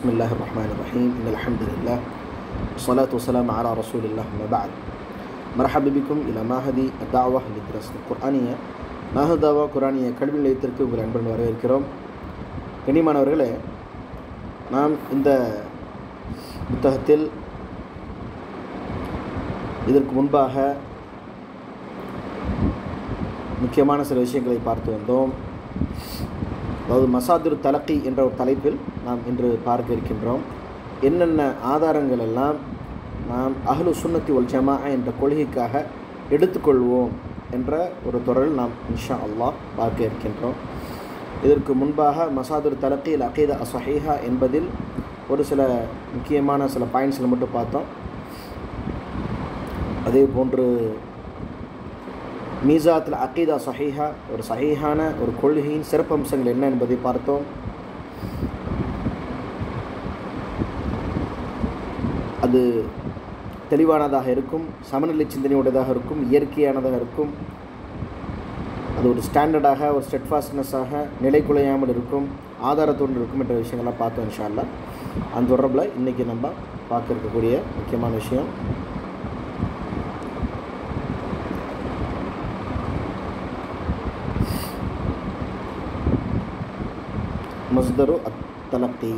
بسم الله الرحمن الرحيم إن الحمد لله والصلاة والسلام على رسول الله ما بعد مرحبا بكم إلى معهد الدعوة للدراسة القرآنية மாஹத் தாவா குரானிய கல்வி நிலையத்திற்கு உங்கள் அன்புடன் வரவேற்கிறோம் கண்ணியமானவர்களே நாம் இந்த புத்தகத்தில் இதற்கு முன்பாக முக்கியமான சில விஷயங்களை பார்த்து வந்தோம் அதாவது மசாதுர் தலக்கி என்ற ஒரு தலைப்பில் நாம் இன்று பார்க்க இருக்கின்றோம் என்னென்ன ஆதாரங்கள் எல்லாம் நாம் அஹ்லு சுன்னத்தி ஒல் ஜமா என்ற கொள்கைக்காக எடுத்துக்கொள்வோம் என்ற ஒரு தொடரில் நாம் இன்ஷா அல்லாஹ் பார்க்க இருக்கின்றோம் இதற்கு முன்பாக மசாதுர் தலக்கில் அகீத அசஹீஹா என்பதில் ஒரு சில முக்கியமான சில பாயிண்ட்ஸில் மட்டும் பார்த்தோம் அதே போன்று மீசாத்தில் அக்கீதா சஹீஹா ஒரு சஹீஹான ஒரு கொள்கையின் சிறப்பம்சங்கள் என்ன என்பதை பார்த்தோம் அது தெளிவானதாக இருக்கும் சமநிலை சிந்தனையுடையதாக இருக்கும் இயற்கையானதாக இருக்கும் அது ஒரு ஸ்டாண்டர்டாக ஒரு ஸ்டெட்ஃபாஸ்ட்னஸாக நிலை குலையாமல் இருக்கும் ஆதாரத்தோடு இருக்கும் என்ற விஷயங்கள்லாம் பார்த்தோம் இன்ஷால்லா அந்த தொடர்பில் இன்றைக்கி நம்ம பார்க்க இருக்கக்கூடிய முக்கியமான விஷயம் மஸ்தரு அத்தலக்கி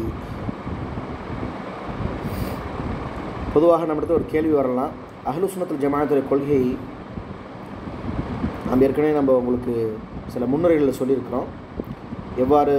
பொதுவாக நம்மிடத்தில் ஒரு கேள்வி வரலாம் அஹ்லுசுனத்தில் ஜமாத்துடைய கொள்கை நம்ம ஏற்கனவே நம்ம உங்களுக்கு சில முன்னுரைகளில் சொல்லியிருக்கிறோம் எவ்வாறு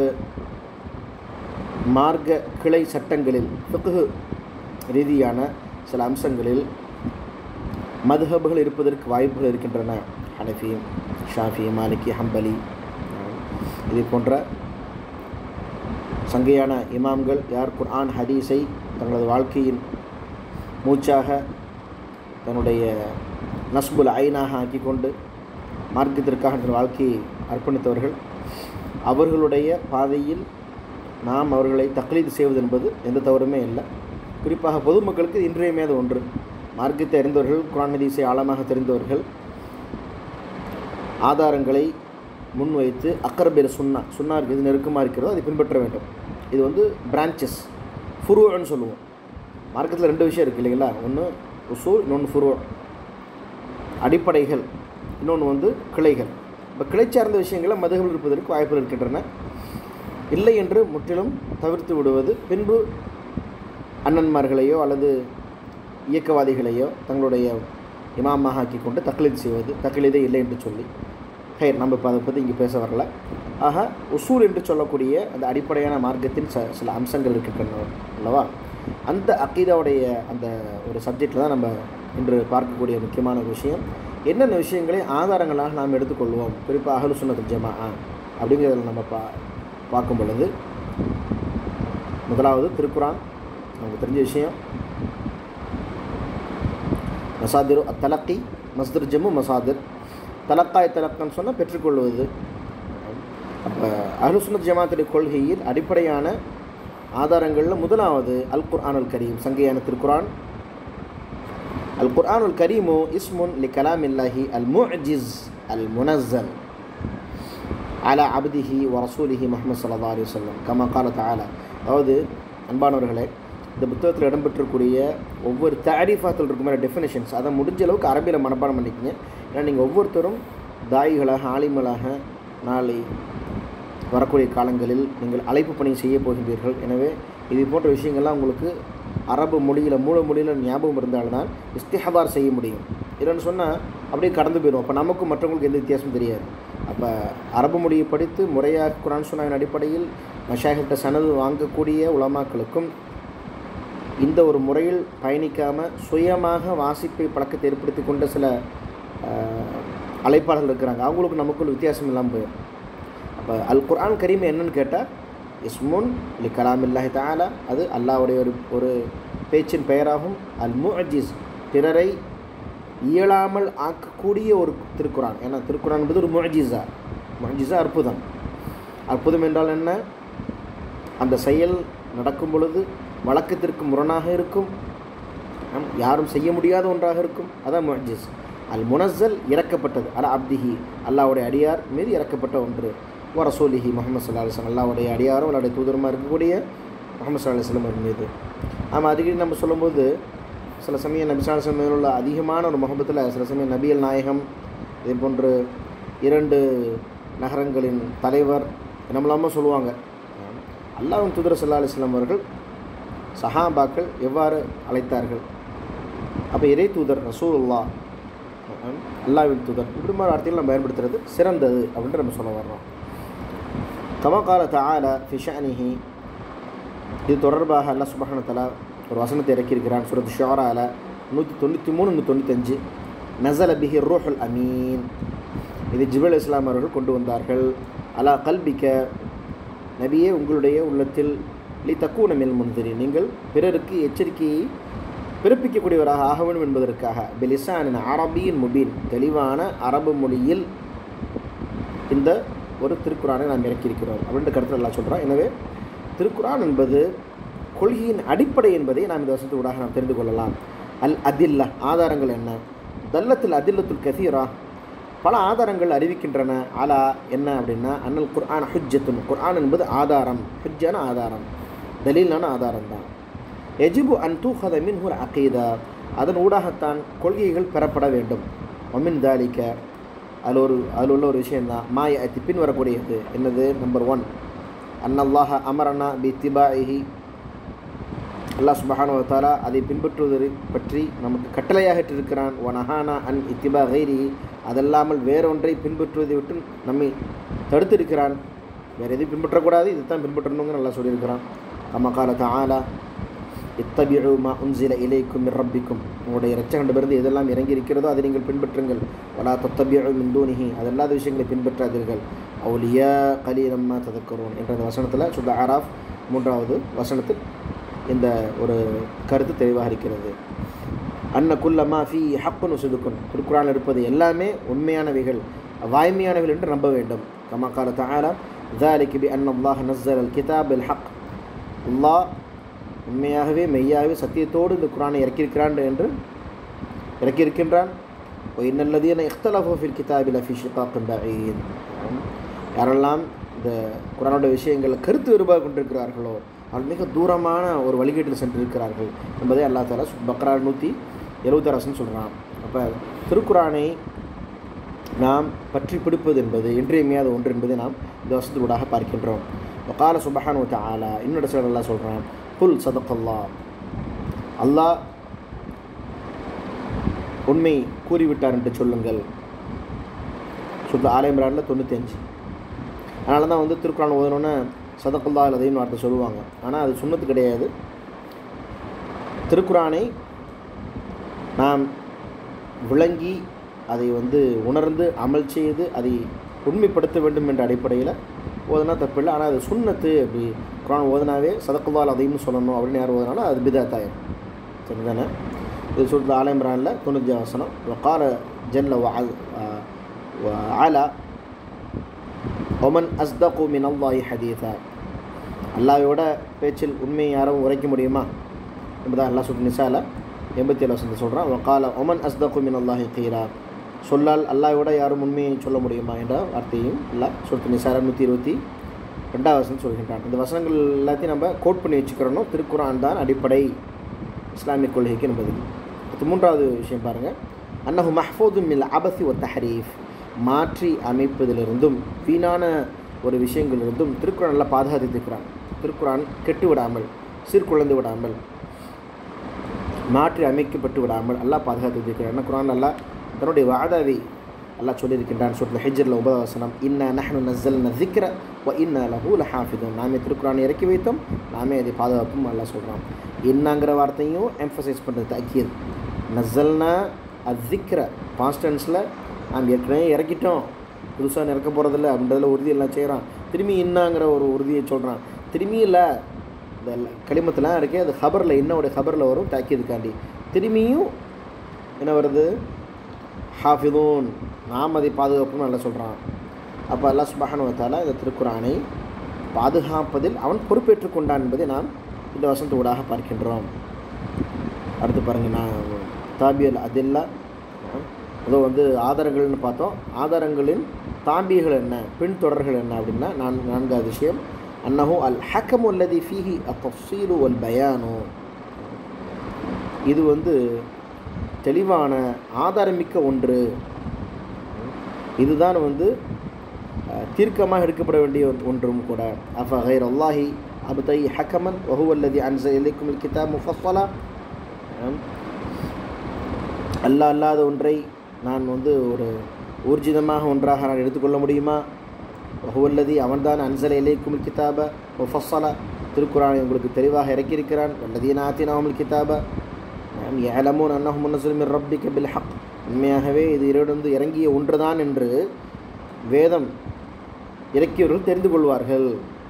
மார்க்க கிளை சட்டங்களில் ஃபிக்கு ரீதியான சில அம்சங்களில் மதுஹபுகள் இருப்பதற்கு வாய்ப்புகள் இருக்கின்றன ஹனஃபி ஷாஃபி மாலிகி ஹம்பலி இதே போன்ற சங்கையான இமாம்கள் யார் குர்ஆன் ஹதீஸை தங்களது வாழ்க்கையின் மூச்சாக தன்னுடைய நஸ்புல் ஐனாக ஆக்கி கொண்டு மார்க்கத்திற்காக தன் வாழ்க்கையை அர்ப்பணித்தவர்கள் அவர்களுடைய பாதையில் நாம் அவர்களை தக்லீது செய்வது என்பது எந்த தவறுமே இல்லை குறிப்பாக பொதுமக்களுக்கு இன்றியமையாத ஒன்று மார்க்கத்தை அறிந்தவர்கள் குரான் ஹதீஸை ஆழமாக தெரிந்தவர்கள் ஆதாரங்களை முன்வைத்து அக்கர்பேர் சுன்னா சுன்னாருக்கு எது நெருக்கமாக இருக்கிறதோ அதை பின்பற்ற வேண்டும் இது வந்து பிரான்ச்சஸ் ஃபுருவன்னு சொல்லுவோம் மார்க்கத்தில் ரெண்டு விஷயம் இருக்குது இல்லைங்களா ஒன்று உசூல் இன்னொன்று ஃபுருவ அடிப்படைகள் இன்னொன்று வந்து கிளைகள் இப்போ கிளை சார்ந்த விஷயங்களை மதுகள் இருப்பதற்கு வாய்ப்புகள் இருக்கின்றன இல்லை என்று முற்றிலும் தவிர்த்து விடுவது பின்பு அண்ணன்மார்களையோ அல்லது இயக்கவாதிகளையோ தங்களுடைய இமாமாக ஆக்கி கொண்டு தக்லீது செய்வது தக்லீதே இல்லை என்று சொல்லி ஹேர் நம்ம இப்போ அதை பற்றி இங்கே பேச வரல ஆக உசூல் என்று சொல்லக்கூடிய அந்த அடிப்படையான மார்க்கத்தின் ச சில அம்சங்கள் இருக்கின்றன அல்லவா அந்த அக்கீதாவுடைய அந்த ஒரு சப்ஜெக்டில் தான் நம்ம இன்று பார்க்கக்கூடிய முக்கியமான விஷயம் என்னென்ன விஷயங்களை ஆதாரங்களாக நாம் எடுத்துக்கொள்வோம் குறிப்பாக அகலு சுன்னத்து ஜமா அப்படிங்கிறத நம்ம பா பார்க்கும் பொழுது முதலாவது திருக்குறான் நமக்கு தெரிஞ்ச விஷயம் மசாதிரு அத்தலக்கி மஸ்திர் ஜம்மு மசாதிர் தலக்காய் தலக்கன்னு சொன்னால் பெற்றுக்கொள்வது அப்போ அஹ்லுசுன்னத் ஜமாத்துடைய கொள்கையில் அடிப்படையான ஆதாரங்களில் முதலாவது அல் குர்ஆன் அல் கரீம் சங்கையான திருக்குரான் அல் குர்ஆன் உல் கரீமு இஸ்முன் லி கலாம் இல்லாஹி அல் முஜிஸ் அல் முனஸ்ஸல் அலா அப்திஹி வ ரசூலிஹி முஹம்மது சல்லா அலி வல்லம் கமா கால தாலா அதாவது அன்பானவர்களே இந்த புத்தகத்தில் இடம்பெற்றக்கூடிய ஒவ்வொரு தாரிஃபாத்தில் இருக்குமே டெஃபினேஷன்ஸ் அதை முடிஞ்ச அளவுக்கு அரபியில் மனப்பாடம் பண்ணிக்கங்க ஏன்னா நீங்கள் ஒவ்வொருத்தரும் தாய்களாக ஆலிமலாக நாளை வரக்கூடிய காலங்களில் நீங்கள் அழைப்பு பணி செய்ய போகின்றீர்கள் எனவே இது போன்ற விஷயங்கள்லாம் உங்களுக்கு அரபு மொழியில் மூல மொழியில் ஞாபகம் இருந்தால்தான் இஸ்திஹபார் செய்ய முடியும் இல்லைன்னு சொன்னால் அப்படியே கடந்து போயிடும் அப்போ நமக்கும் மற்றவங்களுக்கு எந்த வித்தியாசம் தெரியாது அப்போ அரபு மொழியை படித்து முறையாக குரான் சொன்னாவின் அடிப்படையில் மஷாகிட்ட சனது வாங்கக்கூடிய உலமாக்களுக்கும் இந்த ஒரு முறையில் பயணிக்காமல் சுயமாக வாசிப்பை பழக்கத்தை ஏற்படுத்தி கொண்ட சில அழைப்பாளர்கள் இருக்கிறாங்க அவங்களுக்கு நமக்குள்ள வித்தியாசம் இல்லாமல் போயிடும் அப்போ அல் குர்ஆன் கரீம் என்னன்னு கேட்டால் இஸ்முன் லி கலாம் இல்லாஹி தாலா அது அல்லாவுடைய ஒரு ஒரு பேச்சின் பெயராகும் அல் முஅஜிஸ் பிறரை இயலாமல் ஆக்கக்கூடிய ஒரு திருக்குறான் ஏன்னா திருக்குறான் என்பது ஒரு முஅஜிஸா முஅஜிஸா அற்புதம் அற்புதம் என்றால் என்ன அந்த செயல் நடக்கும் பொழுது வழக்கத்திற்கு முரணாக இருக்கும் யாரும் செய்ய முடியாத ஒன்றாக இருக்கும் அதான் முஅஜிஸ் அல் முனஸ்ஸல் இறக்கப்பட்டது அல அப்திஹி அல்லாவுடைய அடியார் மீது இறக்கப்பட்ட ஒன்று வரசோலிஹி முகமது சல்லா அலிஸ்லாம் அல்லாவுடைய அடியாரும் அவருடைய தூதரமாக இருக்கக்கூடிய முகமது சல்லா அலுவலம் அவர் மீது ஆமாம் அடிக்கடி நம்ம சொல்லும்போது சில சமயம் நபி சாலம் மேல் உள்ள அதிகமான ஒரு முகபத்தில் சில சமயம் நபியல் நாயகம் இதே போன்று இரண்டு நகரங்களின் தலைவர் என்னமெல்லாமோ சொல்லுவாங்க அல்லாஹ்வின் தூதர் சல்லா அலிஸ்லாம் அவர்கள் சஹாபாக்கள் எவ்வாறு அழைத்தார்கள் அப்போ இறை தூதர் ரசூலுல்லா அல்லாவின் தூதர் இப்படி மாதிரி வார்த்தைகள் நம்ம பயன்படுத்துறது சிறந்தது அப்படின்ட்டு நம்ம சொல்ல வர்றோம் கமகால தால ஃபிஷானிஹி இது தொடர்பாக அல்லா சுபஹான தலா ஒரு வசனத்தை இறக்கியிருக்கிறான் சுரத் ஷோரால நூற்றி தொண்ணூற்றி மூணு நூற்றி தொண்ணூத்தஞ்சு நசல பிஹி ரூஹுல் அமீன் இது ஜிபல் இஸ்லாம் அவர்கள் கொண்டு வந்தார்கள் அலா கல்பிக்க நபியே உங்களுடைய உள்ளத்தில் லி தக்கூன மேல் முன்திரி நீங்கள் பிறருக்கு எச்சரிக்கையை பிறப்பிக்கக்கூடியவராக ஆக வேண்டும் என்பதற்காக பெலிசானின் அரபியின் முபீன் தெளிவான அரபு மொழியில் இந்த ஒரு திருக்குறானை நாம் இறக்கியிருக்கிறோம் அப்படின்ற கருத்து நல்லா சொல்கிறோம் எனவே திருக்குரான் என்பது கொள்கையின் அடிப்படை என்பதை நாம் இந்த வருஷத்து ஊடாக நாம் தெரிந்து கொள்ளலாம் அல் அதில்லா ஆதாரங்கள் என்ன தல்லத்தில் அதில்லத்துல் கசீரா பல ஆதாரங்கள் அறிவிக்கின்றன அலா என்ன அப்படின்னா அன்னல் குர்ஆன் ஹுஜ்ஜத்துன் குர்ஆன் என்பது ஆதாரம் ஹுஜ்ஜான ஆதாரம் தலீலான ஆதாரம் தான் எஜிபு அன் தூஹத மின்ஹுர் அகீதா அதன் ஊடாகத்தான் கொள்கைகள் பெறப்பட வேண்டும் ஒமின் தாலிக்க அதில் ஒரு அதில் உள்ள ஒரு விஷயந்தான் மாய அத்தி பின் வரக்கூடியது என்னது நம்பர் ஒன் அன்னல்லாஹ அமரனா பி திபாஹி அல்லாஹ் சுபஹானு தாலா அதை பின்பற்றுவது பற்றி நமக்கு கட்டளையாக இருக்கிறான் வனஹானா அன் இத்திபா கைரி அதல்லாமல் வேறொன்றை பின்பற்றுவதை விட்டு நம்மை தடுத்திருக்கிறான் வேறு எதையும் பின்பற்றக்கூடாது இதுதான் பின்பற்றணுங்க நல்லா சொல்லியிருக்கிறான் அம்மா கால தாலா இத்தபிழு மா உன்சில இலைக்கும் ரப்பிக்கும் உங்களுடைய இரட்சகண்டிலிருந்து எதெல்லாம் இறங்கி இருக்கிறதோ அதை நீங்கள் பின்பற்றுங்கள் வலா தத்தபிழு மிந்தூனிஹி அதல்லாத விஷயங்களை பின்பற்றாதீர்கள் அவுலியா கலீலம்மா ததக்கரோன் என்ற அந்த வசனத்தில் சுத்த ஆராஃப் மூன்றாவது வசனத்தில் இந்த ஒரு கருத்து தெளிவாக இருக்கிறது அன்ன குல்லமா ஃபி ஹக்குன் சுதுக்குன் திருக்குறான் இருப்பது எல்லாமே உண்மையானவைகள் வாய்மையானவைகள் என்று நம்ப வேண்டும் கமா கால தாலா ذلك بأن الله نزل الكتاب الحق அல்லாஹ் உண்மையாகவே மெய்யாகவே சத்தியத்தோடு இந்த குரானை இறக்கியிருக்கிறான் என்று இறக்கியிருக்கின்றான் இன்னல்லதீன இஃப்தலஃபு ஃபில் கிதாபில் ஃபி ஷிகாக்கின் பஈன் யாரெல்லாம் இந்த குரானோட விஷயங்களில் கருத்து வேறுபாடு கொண்டிருக்கிறார்களோ அவர்கள் மிக தூரமான ஒரு வழிகேட்டில் சென்றிருக்கிறார்கள் என்பதை அல்லா தாலா பக்ரா நூற்றி எழுபத்தாறு சொல்கிறான் அப்போ திருக்குறானை நாம் பற்றி பிடிப்பது என்பது இன்றியமையாத ஒன்று என்பதை நாம் இந்த வசதியூடாக பார்க்கின்றோம் கால சுபஹான் ஆலா இன்னொரு சிலர் எல்லாம் சொல்கிறான் புல் சதக்கல்லா அல்லாஹ் உண்மை கூறிவிட்டார் என்று சொல்லுங்கள் சுத்த ஆலயம்ரானில் தொண்ணூற்றி அஞ்சு அதனால தான் வந்து திருக்குறான் ஓதணுன்னு சதக்குல்லா அதையும் வார்த்தை சொல்லுவாங்க ஆனால் அது சுண்ணத்து கிடையாது திருக்குறானை நாம் விளங்கி அதை வந்து உணர்ந்து அமல் செய்து அதை உண்மைப்படுத்த வேண்டும் என்ற அடிப்படையில் ஓதுனா தப்பில்லை ஆனால் அது சுண்ணத்து அப்படி குரான் ஓதுனாவே சதக்குவால் அதையும் சொல்லணும் அப்படின்னு யார் ஓதுனாலும் அது பிதாத்தாயம் சரிதானே இது சொல்கிறது ஆலயம்ரானில் தொண்ணூற்றி வசனம் வக்கால ஜல்ல ஆலா ஒமன் அஸ்தகு மின் அல்லாஹி ஹதீதா அல்லாஹோட பேச்சில் உண்மையை யாரும் உரைக்க முடியுமா என்பதான் அல்லா சுட் நிசால எண்பத்தி ஏழு வசனத்தை சொல்கிறான் வக்கால ஒமன் அஸ்தகு மின் அல்லாஹி கீரா சொல்லால் அல்லாஹோட யாரும் உண்மையை சொல்ல முடியுமா என்ற வார்த்தையும் அல்லா சுருத்து நிசாரா நூற்றி இருபத்தி ரெண்டாவது வசனம் சொல்கின்றான் இந்த வசனங்கள் எல்லாத்தையும் நம்ம கோட் பண்ணி வச்சுக்கிறோம் திருக்குறான் தான் அடிப்படை இஸ்லாமிய கொள்கைக்கு என்பது இது மூன்றாவது விஷயம் பாருங்கள் அன்னஹு மஹ்ஃபூது மில் அபசி ஒ தஹரீஃப் மாற்றி அமைப்பதிலிருந்தும் வீணான ஒரு விஷயங்களிலிருந்தும் திருக்குறான் நல்லா பாதுகாத்திருக்கிறான் திருக்குறான் கெட்டு விடாமல் சீர்குலைந்து விடாமல் மாற்றி அமைக்கப்பட்டு விடாமல் எல்லாம் பாதுகாத்திருக்கிறான் ஏன்னா குரான் நல்லா தன்னுடைய வாதாவை அல்லாஹ் சொல்லியிருக்கின்றான் சொல்ல ஹிஜரில் உபவசனம் இன்ன நஹ்னு நஸ்ஸல் நசிக்கிற வ இன்ன லஹூ லஹாஃபிதும் நாமே திருக்குறான் இறக்கி வைத்தோம் நாமே அதை பாதுகாப்பும் அல்லாஹ் சொல்கிறான் இன்னங்கிற வார்த்தையும் எம்ஃபசைஸ் பண்ணுறது தக்கியது நஸ்ஸல்னா அசிக்கிற பாஸ்டன்ஸில் நாம் ஏற்கனவே இறக்கிட்டோம் புதுசாக இறக்க போகிறதில்ல அப்படின்றதுல உறுதி எல்லாம் செய்கிறான் திரும்பி இன்னாங்கிற ஒரு உறுதியை சொல்கிறான் திரும்பி இல்லை இந்த களிமத்தெல்லாம் இருக்கே அது ஹபரில் இன்னோடைய ஹபரில் வரும் தாக்கியதுக்காண்டி திரும்பியும் என்ன வருது ஹாஃபிதூன் நாம் அதை பாதுகாப்புன்னு நல்லா சொல்கிறான் அப்போ அல்லா சுபஹானுவத்தால் இந்த திருக்குறானை பாதுகாப்பதில் அவன் பொறுப்பேற்றுக் கொண்டான் என்பதை நாம் இந்த வசந்த ஊடாக பார்க்கின்றோம் அடுத்து பாருங்கள் நான் தாபியல் அதில்லா அதோ வந்து ஆதாரங்கள்னு பார்த்தோம் ஆதாரங்களின் தாம்பியங்கள் என்ன பின்தொடர்கள் என்ன அப்படின்னா நான் நான்காவது விஷயம் அன்னஹு அல் ஹக்கம் அல்லதி ஃபீஹி அத்தஃசீலு வல் பயானு இது வந்து தெளிவான ஆதாரமிக்க ஒன்று இதுதான் வந்து அஹ், தீர்க்கமாக எடுக்கப்பட வேண்டிய ஒன்- ஒன்றும் கூட அஃப கைர் அல்லாஹி அபுதை ஹக்கமன் வஹுவல்லதி அன்ச இலைக்கும் கிதாப் முஃபஸ்ஸலா அல்லாஹ் அல்லாத ஒன்றை நான் வந்து ஒரு ஊர்ஜிதமாக ஒன்றாக நான் எடுத்துக்கொள்ள முடியுமா வஹுவல்லதி அவன்தான் அன்சல இலைக்கும் கிதாப முஃபஸ்ஸலா திருக்குறானை உங்களுக்கு தெளிவாக இறக்கியிருக்கிறான் வல்லதீன ஆத்தினாமல் கிதாப ஏலமோன் அன்னஹும் முன்னசுமின் ரப்பிக்க பில் ஹக் உண்மையாகவே இது இறைவனிருந்து இறங்கிய ஒன்றுதான் என்று வேதம் இறக்கியவர்கள் தெரிந்து கொள்வார்கள்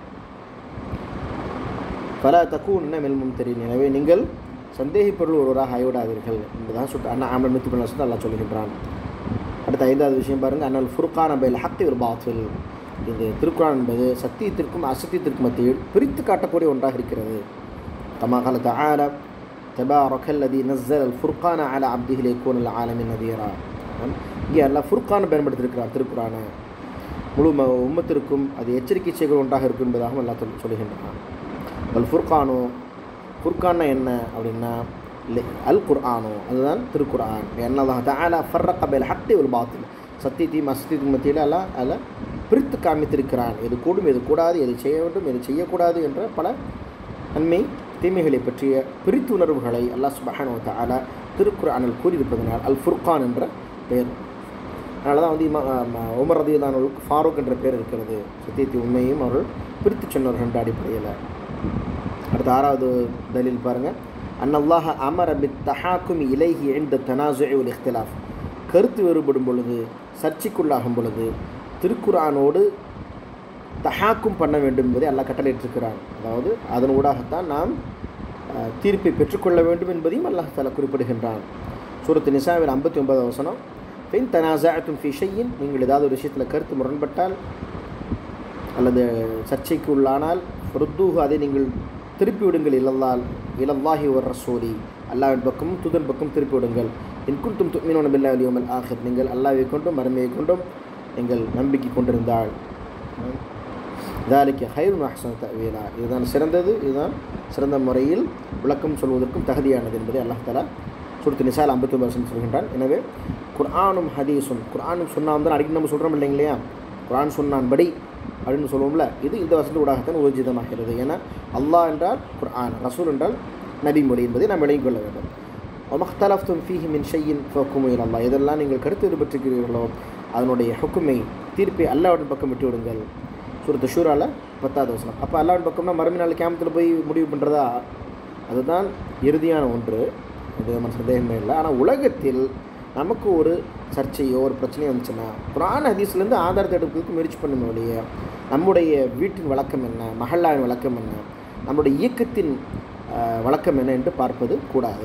பல தக்கூன் மெல்மும் தெரியும் எனவே நீங்கள் சந்தேகப்பொருள் ஒருவராக ஆய்விடாதீர்கள் என்பதான் சுட்டு அண்ணா ஆமல் மித்து பண்ண அல்லா சொல்லுகின்றான் அடுத்த ஐந்தாவது விஷயம் பாருங்கள் அண்ணல் ஃபுர்கான் அபைல் ஹக்தி ஒரு பாத்தில் இது திருக்குறான் என்பது சத்தியத்திற்கும் அசத்தியத்திற்கும் மத்தியில் பிரித்து காட்டக்கூடிய ஒன்றாக இருக்கிறது கமா கால تعالى تبارك الذي نزل الفرقان على عبده ليكون العالمين نذيرا இங்கே எல்லாம் ஃபுர்கான் பயன்படுத்தியிருக்கிறார் திருக்குறானை முழு ம உம்மத்திற்கும் அது எச்சரிக்கை செய்கள் ஒன்றாக இருக்கும் என்பதாக அல்லா சொல் சொல்லுகின்றான் அல் ஃபுர்கானோ ஃபுர்கான்னா என்ன அப்படின்னா இல்லை அல் குர்ஆனோ அதுதான் திருக்குர்ஆன் என்னதாக தாலா ஃபர்ரக் அபேல் ஹக்தி ஒரு பாத்தில் சத்தியத்தையும் அசத்தியத்தையும் மத்தியில் எல்லாம் அதில் பிரித்து காமித்திருக்கிறான் எது கூடும் எது கூடாது எது செய்ய வேண்டும் எது செய்யக்கூடாது என்ற பல நன்மை தீமைகளை பற்றிய பிரித்து உணர்வுகளை அல்லாஹ் சுபஹானு தாலா திருக்குர்ஆனில் கூறியிருப்பதனால் அல் ஃபுர்கான் என்ற பெயர் அதனால தான் வந்து இமா ம- உமர் ரதியுல்லானவர்களுக்கு ஃபாரூக் என்ற பெயர் இருக்கிறது சத்தியத்தை உண்மையும் அவர்கள் பிரித்து சொன்னார்கள் என்ற அடிப்படையில் அடுத்த ஆறாவது தலீல் பாருங்கள் அன்னல்லாஹ அமர பித் தஹாக்கும் இலைஹி எந்த தனாசுஇ உல் இഖ്തിലാഫ് கருத்து வேறுபடும் பொழுது சர்ச்சைக்குள்ளாகும் பொழுது திருக்குரானோடு தஹாக்கும் பண்ண வேண்டும் என்பதை அல்லாஹ் கட்டளையிட்டிருக்கிறான் அதாவது அதன் ஊடாகத்தான் நாம் அஹ், தீர்ப்பை பெற்றுக்கொள்ள வேண்டும் என்பதையும் அல்லாஹ் தலா குறிப்பிடுகின்றான் சூரத்து நிசாவில் ஐம்பத்தி ஒன்பது வசனம் பின் தனாசாத்தும் ஃபிஷையின் நீங்கள் ஏதாவது ஒரு விஷயத்தில் கருத்து முரண்பட்டால் அல்லது சர்ச்சைக்கு உள்ளானால் ருத்தூஹு அதை நீங்கள் திருப்பி விடுங்கள் இல்லல்லால் இலல்லாஹி ஒரு ரசூலி அல்லாவின் பக்கமும் துதன் பக்கம் திருப்பி விடுங்கள் இன்குந்தும் துமினோன பில்லா அலியோமல் ஆஹிர் நீங்கள் அல்லாவை கொண்டும் மறுமையை கொண்டும் நீங்கள் நம்பிக்கை கொண்டிருந்தாள் தாலிக்கு ஹைருன் அஹ்சன் தவீலா இதுதான் சிறந்தது இதுதான் சிறந்த முறையில் விளக்கம் சொல்வதற்கும் தகுதியானது என்பதை அல்லாஹ் தலா சுருத்து நிசால் ஐம்பத்தி ஒன்பது சொல்கின்றான் எனவே குர்ஆனும் ஹதீஸும் குர்ஆனும் சொன்னான் தான் அடிக்கடி நம்ம சொல்கிறோம் இல்லைங்க இல்லையா குர்ஆன் சொன்னான்படி அப்படின்னு சொல்லுவோம்ல இது இந்த வசந்த ஊடாகத்தான் ஊர்ஜிதமாகிறது ஏன்னா அல்லாஹ் என்றால் குர்ஆன் ரசூல் என்றால் நபி மொழி என்பதை நாம் விளங்கிக் கொள்ள வேண்டும் ஒமஹ்தலஃப்தும் ஃபீஹி மின் ஷையின் ஃபக்குமு அல்லாஹ் இதெல்லாம் நீங்கள் கருத்து எதிர்பற்றிருக்கிறீர்களோ அதனுடைய ஹுக்குமை தீர்ப்பை அல்லாவின் பக்கம் விட்டு விடுங்கள் சூரத்து ஷூரால பத்தாவது வசனம் அப்போ அல்லாவின் பக்கம்னா மறுமை நாள் கேமத்தில் போய் முடிவு பண்ணுறதா அதுதான் இறுதியான ஒன்று அது நம்ம சந்தேகமே இல்லை ஆனால் உலகத்தில் நமக்கு ஒரு சர்ச்சையோ ஒரு பிரச்சனையோ வந்துச்சுன்னா குரான் ஹதீஸ்லேருந்து ஆதாரத்தை எடுக்கிறதுக்கு முயற்சி பண்ணுமே ஒழிய நம்முடைய வீட்டின் வழக்கம் என்ன மஹல்லாவின் வழக்கம் என்ன நம்முடைய இயக்கத்தின் அஹ், வழக்கம் என்ன என்று பார்ப்பது கூடாது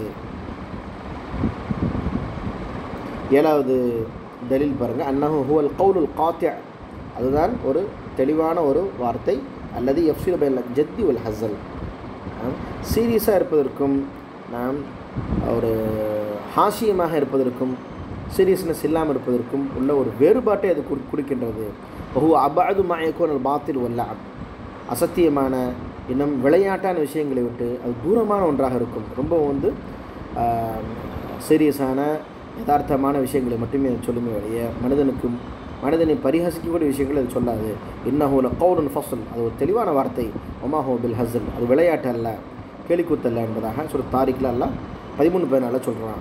ஏழாவது தலீல் பாருங்கள் அன்னஹு ஹுவல் கவுலுல் காத்திய அதுதான் ஒரு தெளிவான ஒரு வார்த்தை அல்லது எஃப்சில் பைல ஜத்தி உல் ஹசல் சீரியஸாக இருப்பதற்கும் நாம் ஒரு ஹாசியமாக இருப்பதற்கும் சீரியஸ்னஸ் இல்லாமல் இருப்பதற்கும் உள்ள ஒரு வேறுபாட்டை அது குறி குறிக்கின்றது பஹு அபாது மாயக்கோனல் பாத்தில் உள்ள அசத்தியமான இன்னும் விளையாட்டான விஷயங்களை விட்டு அது தூரமான ஒன்றாக இருக்கும் ரொம்ப வந்து சீரியஸான யதார்த்தமான விஷயங்களை மட்டுமே அது சொல்லுமே வழிய மனிதனுக்கும் மனிதனை பரிஹசிக்கக்கூடிய விஷயங்கள் அது சொல்லாது இன்னஹூல கவுலன் ஃபசல் அது ஒரு தெளிவான வார்த்தை ஒமாஹோ பில் ஹசல் அது விளையாட்டு அல்ல கேலிக்கூத்தல்ல என்பதாக சொல்ல தாரிக்கில் அல்ல பதிமூணு பதினாலில் சொல்கிறான்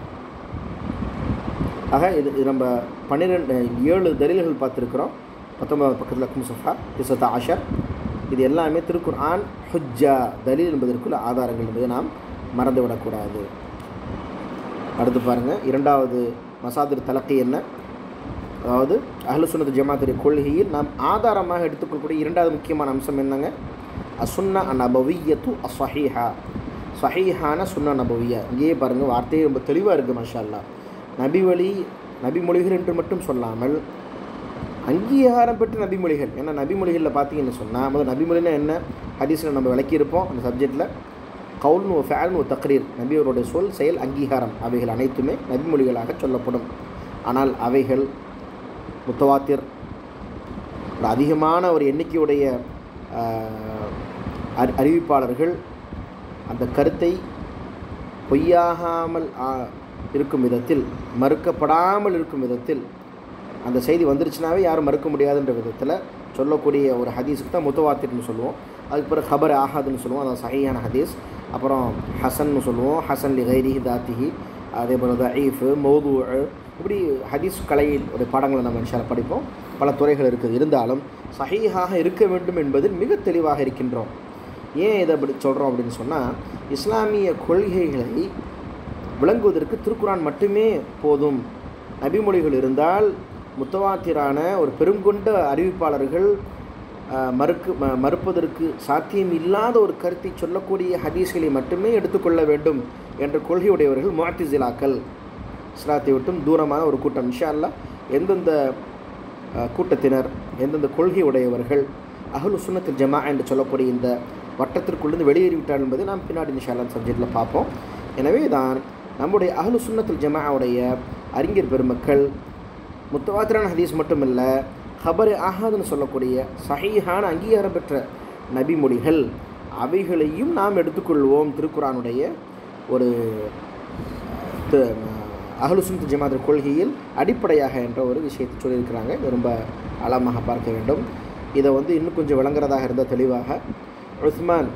ஆக இது இது நம்ம பன்னிரெண்டு ஏழு தலில்கள் பார்த்துருக்குறோம் பத்தொன்பதாவது பக்கத்தில் கும்சஃபா திசத்தா ஆஷர் இது எல்லாமே திருக்குர் ஆன் ஹுஜ்ஜா தலீல் என்பதற்குள்ள ஆதாரங்கள் என்பதை நாம் மறந்துவிடக்கூடாது அடுத்து பாருங்கள் இரண்டாவது மசாதிர் தலக்கை என்ன அதாவது அஹ்லு சுன்னத் ஜமாத்துடைய கொள்கையில் நாம் ஆதாரமாக எடுத்துக்கொள்ளக்கூடிய இரண்டாவது முக்கியமான அம்சம் என்னங்க அசுன்னா நபவியத்து அஸ்வஹீஹா சஹீஹான சுன்னா நபவியா இங்கேயே பாருங்கள் வார்த்தையே ரொம்ப தெளிவாக இருக்குது மாஷா அல்லா நபி வழி நபி மொழிகள் என்று மட்டும் சொல்லாமல் அங்கீகாரம் பெற்ற நபிமொழிகள் ஏன்னா நபிமொழிகளில் பார்த்தீங்கன்னு சொன்னால் முதல் நபிமொழினா என்ன ஹதீஸில் நம்ம விளக்கியிருப்போம் அந்த சப்ஜெக்டில் கவுல்னு ஒரு ஃபேல்னு ஒரு தக்ரீர் நபியோருடைய சொல் செயல் அங்கீகாரம் அவைகள் அனைத்துமே நபிமொழிகளாக சொல்லப்படும் ஆனால் அவைகள் முத்தவாத்திர் ஒரு அதிகமான ஒரு எண்ணிக்கையுடைய ஆஹ், அறி அறிவிப்பாளர்கள் அந்த கருத்தை பொய்யாகாமல் ஆ, இருக்கும் விதத்தில் மறுக்கப்படாமல் இருக்கும் விதத்தில் அந்த செய்தி வந்துருச்சுனாவே யாரும் மறுக்க முடியாதுன்ற விதத்தில் சொல்லக்கூடிய ஒரு ஹதீஸுக்கு தான் முத்தவாத்திர்னு சொல்லுவோம் அதுக்கு பிறகு ஹபர் ஆஹாதுன்னு சொல்லுவோம் அதான் சஹியான ஹதீஸ் அப்புறம் ஹசன்னு சொல்லுவோம் ஹசன் லி கைரிஹி தாத்திஹி அதே போல் தஈஃபு மௌது இப்படி ஹதீஸ் கலையில் ஒரு பாடங்களை நம்ம இன்ஷால்ல படிப்போம் பல துறைகள் இருக்குது இருந்தாலும் சஹீஹாக இருக்க வேண்டும் என்பதில் மிக தெளிவாக இருக்கின்றோம் ஏன் இதை அப்படி சொல்கிறோம் அப்படின்னு சொன்னால் இஸ்லாமிய கொள்கைகளை விளங்குவதற்கு திருக்குரான் மட்டுமே போதும் நபிமொழிகள் இருந்தால் முத்தவாத்திரான ஒரு பெருங்கொண்ட அறிவிப்பாளர்கள் அஹ், மறுக்கு ம- மறுப்பதற்கு சாத்தியம் இல்லாத ஒரு கருத்தை சொல்லக்கூடிய ஹதீஸ்களை மட்டுமே எடுத்துக்கொள்ள வேண்டும் என்ற கொள்கையுடையவர்கள் முஅத்திசிலாக்கள் இஸ்லாத்தை விட்டும் தூரமான ஒரு கூட்டம் இன்ஷா அல்லாஹ் எந்தெந்த அஹ், கூட்டத்தினர் எந்தெந்த கொள்கை உடையவர்கள் அஹ்லு சுன்னத்தில் ஜமா என்று சொல்லக்கூடிய இந்த வட்டத்திற்குள்ளிருந்து வெளியேறிவிட்டார் என்பதை நாம் பின்னாடி இன்ஷால்லா சப்ஜெக்டில் பார்ப்போம் எனவே தான் நம்முடைய அஹ்லு சுன்னத்துல் ஜமாவுடைய அறிஞர் பெருமக்கள் முத்தவாத்திரான ஹதீஸ் மட்டுமல்ல ஹபர் ஆஹாதுன்னு சொல்லக்கூடிய சஹீஹான அங்கீகாரம் பெற்ற நபிமொழிகள் அவைகளையும் நாம் எடுத்துக்கொள்வோம் திருக்குரானுடைய ஒரு அகலுசுன் ஜமாத் கொள்கையில் அடிப்படையாக என்ற ஒரு விஷயத்தை சொல்லியிருக்கிறாங்க இது ரொம்ப ஆழமாக பார்க்க வேண்டும் இதை வந்து இன்னும் கொஞ்சம் விளங்குறதாக இருந்தால் தெளிவாக உஸ்மான்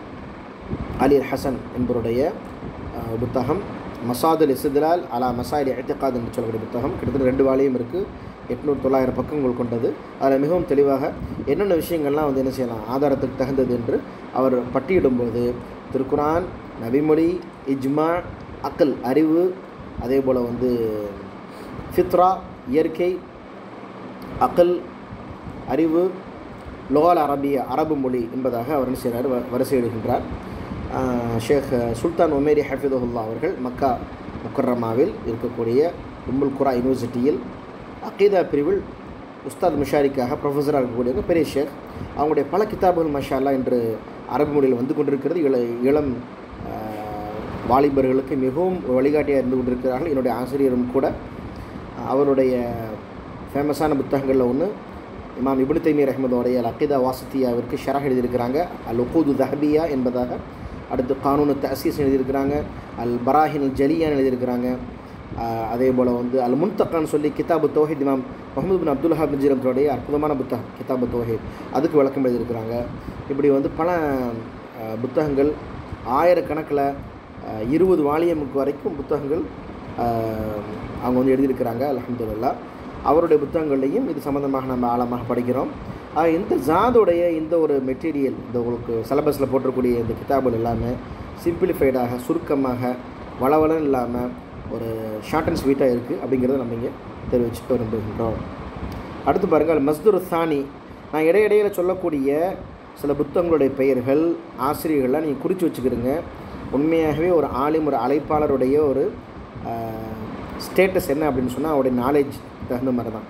அலி ஹசன் என்பவருடைய அஹ், புத்தகம் மசாதுல் இசுதலால் அலா மசாயில் எத்திகாத் என்று சொல்லக்கூடிய புத்தகம் கிட்டத்தட்ட ரெண்டு வாலியும் இருக்குது எட்நூறு தொள்ளாயிரம் பக்கங்கள் கொண்டது அதில் மிகவும் தெளிவாக என்னென்ன விஷயங்கள்லாம் வந்து என்ன செய்யலாம் ஆதாரத்துக்கு தகுந்தது என்று அவர் பட்டியலிடும்போது திருக்குரான் நபிமொழி இஜ்மா அக்கல் அறிவு அதே போல் வந்து ஃபித்ரா இயற்கை அக்கல் அறிவு லோகால் அரபிய அரபு மொழி என்பதாக அவர் என்ன செய்கிறார் வ- வரிசையிடுகின்றார் ஆஹ் ஷேக் சுல்தான் உமேரி ஹஃபிதுல்லா அவர்கள் மக்கா முக்கர்ரமாவில் இருக்கக்கூடிய உம்முல் குரா யூனிவர்சிட்டியில் அகீதா பிரிவில் உஸ்தாத் மிஷாரிக்காக ப்ரொஃபஸராக இருக்கக்கூடிய பெரிய ஷேக் அவங்களுடைய பல கிதாபுகள் மஷா அல்லாஹ் இன்று அரபு மொழியில் வந்து கொண்டிருக்கிறது இள இளம் ஆஹ், வாலிபர்களுக்கு மிகவும் வழிகாட்டியாக இருந்து கொண்டிருக்கிறார்கள் என்னுடைய ஆசிரியரும் கூட அவருடைய ஃபேமஸான புத்தகங்களில் ஒன்று இமாம் இப்னு தைமீர் அஹமதோடைய அல் அகிதா வாசத்தியாவிற்கு ஷரஹ் எழுதியிருக்கிறாங்க அல் உகூது தஹபியா என்பதாக அடுத்து கானூனு தசீஸ் எழுதியிருக்கிறாங்க அல் பராஹின் அல் ஜலியான் எழுதியிருக்கிறாங்க ஆஹ் அதே போல் வந்து அல் முன்தக்கான்னு சொல்லி கிதாபு தோஹித் இமாம் முகமது பின் அப்துல் ஹாப் ஜீரம்தோடைய அற்புதமான புத்தகம் கிதாபு தோஹித் அதுக்கு விளக்கம் எழுதியிருக்கிறாங்க இப்படி வந்து பல ஆஹ், புத்தகங்கள் ஆயிரக்கணக்கில் ஆஹ், இருபது வாலியமுக்கு வரைக்கும் புத்தகங்கள் ஆஹ், அவங்க வந்து எழுதியிருக்கிறாங்க அல்ஹம்துலில்லாஹ் அவருடைய புத்தகங்கள்லையும் இது சம்மந்தமாக நம்ம ஆழமாக படிக்கிறோம் ஆக இந்த ஜாதுடைய இந்த ஒரு மெட்டீரியல் இந்த உங்களுக்கு சிலபஸில் போட்டிருக்கூடிய இந்த கிதாபுகள் எல்லாமே சிம்பிளிஃபைடாக சுருக்கமாக வளவளன்னு இல்லாமல் ஒரு ஷார்ட் அண்ட் ஸ்வீட்டாக இருக்குது அப்படிங்கிறத நம்ம இங்கே தெரிவிச்சுட்டு விரும்புகின்றோம் அடுத்து பாருங்கள் மஸ்துர் சானி நான் இடையிடையில சொல்லக்கூடிய சில புத்தகங்களுடைய பெயர்கள் ஆசிரியர்கள்லாம் நீங்கள் குறித்து வச்சுக்கிறீங்க உண்மையாகவே ஒரு ஆலிம் ஒரு அழைப்பாளருடைய ஒரு ஸ்டேட்டஸ் என்ன அப்படின்னு சொன்னால் அவருடைய நாலேஜ் தகுந்த மாதிரி தான்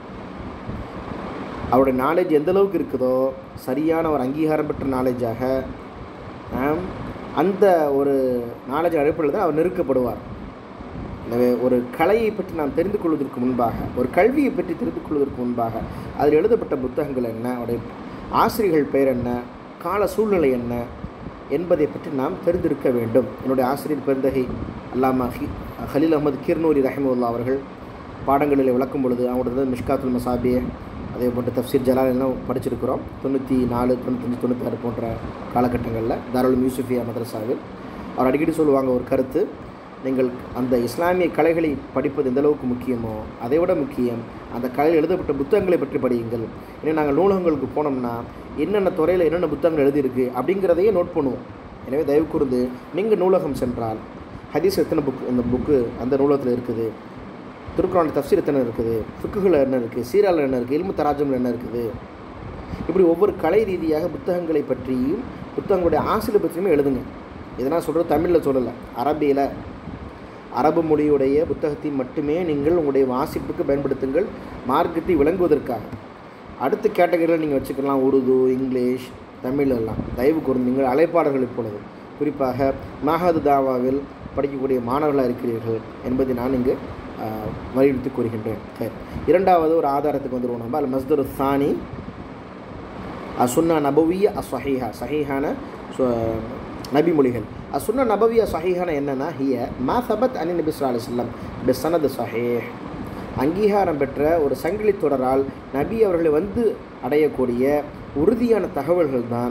அவருடைய நாலேஜ் எந்த அளவுக்கு இருக்குதோ சரியான ஒரு அங்கீகாரம் பெற்ற நாலேஜாக ஆம், அந்த ஒரு நாலேஜ் அடிப்படையில் தான் அவர் நெருக்கப்படுவார் எனவே ஒரு கலையை பற்றி நாம் தெரிந்து கொள்வதற்கு முன்பாக ஒரு கல்வியை பற்றி தெரிந்து கொள்வதற்கு முன்பாக அதில் எழுதப்பட்ட புத்தகங்கள் என்ன அவருடைய ஆசிரியர்கள் பெயர் என்ன கால சூழ்நிலை என்ன என்பதை பற்றி நாம் தெரிந்திருக்க வேண்டும் என்னுடைய ஆசிரியர் பெருந்தகை அல்லாமா ஹி ஹலீல் அகமது கிர்னூரி ரஹிமுல்லா அவர்கள் பாடங்களில் விளக்கும் பொழுது அவங்களோட மிஷ்காத்துல் மசாபிய அதே போன்று தப்சீர் ஜலால் எல்லாம் படிச்சிருக்கிறோம் தொண்ணூற்றி நாலு தொண்ணூத்தஞ்சு தொண்ணூத்தாறு போன்ற காலகட்டங்களில் தாராளும் யூசுஃபியா மதரசாவில் அவர் அடிக்கடி சொல்லுவாங்க ஒரு கருத்து நீங்கள் அந்த இஸ்லாமிய கலைகளை படிப்பது எந்த அளவுக்கு முக்கியமோ அதை விட முக்கியம் அந்த கலையில் எழுதப்பட்ட புத்தகங்களை பற்றி படியுங்கள் ஏன்னா நாங்கள் நூலகங்களுக்கு போனோம்னா என்னென்ன துறையில் என்னென்ன புத்தகங்கள் எழுதியிருக்கு அப்படிங்கிறதையே நோட் பண்ணுவோம் எனவே தயவு கூர்ந்து நீங்கள் நூலகம் சென்றால் ஹதீஸ் எத்தனை புக் இந்த புக்கு அந்த நூலகத்தில் இருக்குது திருக்குறான் தஃசீர் எத்தனை இருக்குது ஃபிக்குகள் என்ன இருக்குது சீரால் என்ன இருக்குது இல்மு தராஜமில் என்ன இருக்குது இப்படி ஒவ்வொரு கலை ரீதியாக புத்தகங்களை பற்றியும் புத்தகங்களுடைய ஆசிரியர் பற்றியுமே எழுதுங்க இதெல்லாம் சொல்கிறது தமிழில் சொல்லலை அரபியில் அரபு மொழியுடைய புத்தகத்தை மட்டுமே நீங்கள் உங்களுடைய வாசிப்புக்கு பயன்படுத்துங்கள் மார்க்கத்தை விளங்குவதற்காக அடுத்த கேட்டகரியில் நீங்கள் வச்சுக்கலாம் உருது இங்கிலீஷ் தமிழ் எல்லாம் தயவு கூர்ந்து நீங்கள் அழைப்பாளர்கள் இப்பொழுது குறிப்பாக மாஹது தாவாவில் படிக்கக்கூடிய மாணவர்களாக இருக்கிறீர்கள் என்பதை நான் இங்கு ஆஹ், வலியுறுத்தி கூறுகின்றேன் சரி இரண்டாவது ஒரு ஆதாரத்துக்கு வந்துடுவோம் நம்ம அல் மஸ்தர் சானி அசுன்னா நபவிய அஸ்வஹீஹா சஹீஹான நபிமொழிகள் அசுன்ன நபவிய சஹீஹான என்னன்னா ஹிய மா சபத் அனி நபி ஸல்லல்லாஹு அலைஹி வஸல்லம் பிஸ்ஸனது சஹீஹ் அங்கீகாரம் பெற்ற ஒரு சங்கிலி தொடரால் நபி அவர்களை வந்து அடையக்கூடிய உறுதியான தகவல்கள் தான்